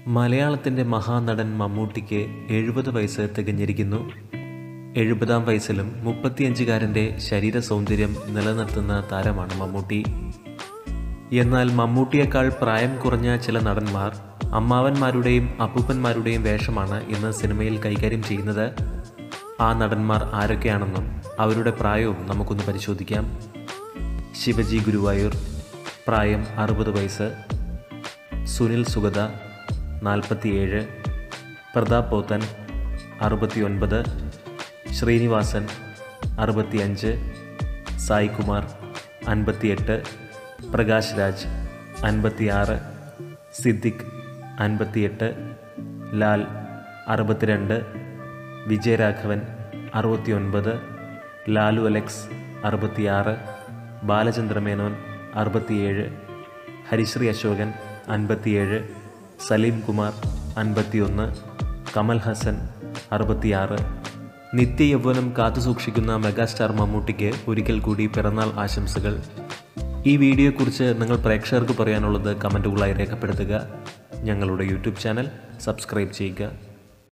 മലയാളത്തിൻ്റെ മഹാനടൻ മമ്മൂട്ടിക്ക് എഴുപത് വയസ്സ് തികഞ്ഞിരിക്കുന്നു എഴുപതാം വയസ്സിലും മുപ്പത്തിയഞ്ചുകാരൻ്റെ ശരീര സൗന്ദര്യം നിലനിർത്തുന്ന താരമാണ് മമ്മൂട്ടി എന്നാൽ മമ്മൂട്ടിയേക്കാൾ പ്രായം കുറഞ്ഞ ചില നടന്മാർ അമ്മാവന്മാരുടെയും അപ്പൂപ്പന്മാരുടെയും വേഷമാണ് ഇന്ന് സിനിമയിൽ കൈകാര്യം ചെയ്യുന്നത് ആ നടന്മാർ ആരൊക്കെയാണെന്നും അവരുടെ പ്രായവും നമുക്കൊന്ന് പരിശോധിക്കാം ശിവജി ഗുരുവായൂർ പ്രായം അറുപത് വയസ്സ് സുനിൽ സുഗത നാൽപ്പത്തിയേഴ് പ്രതാപ് പോത്തൻ അറുപത്തിയൊൻപത് ശ്രീനിവാസൻ അറുപത്തിയഞ്ച് സായികുമാർ അൻപത്തിയെട്ട് പ്രകാശ് രാജ് അൻപത്തിയാറ് സിദ്ദിഖ് അൻപത്തിയെട്ട് ലാൽ അറുപത്തിരണ്ട് വിജയരാഘവൻ അറുപത്തിയൊൻപത് ലാലു അലക്സ് അറുപത്തിയാറ് ബാലചന്ദ്രമേനോൻ അറുപത്തിയേഴ് ഹരിശ്രീ അശോകൻ അൻപത്തിയേഴ് സലീം കുമാർ അൻപത്തിയൊന്ന് കമൽ ഹസൻ അറുപത്തിയാറ് നിത്യയൗവനം കാത്തുസൂക്ഷിക്കുന്ന മെഗാസ്റ്റാർ മമ്മൂട്ടിക്ക് ഒരിക്കൽ കൂടി പിറന്നാൾ ആശംസകൾ ഈ വീഡിയോയെക്കുറിച്ച് നിങ്ങൾ പ്രേക്ഷകർക്ക് പറയാനുള്ളത് കമൻറ്റുകളായി രേഖപ്പെടുത്തുക ഞങ്ങളുടെ യൂട്യൂബ് ചാനൽ സബ്സ്ക്രൈബ് ചെയ്യുക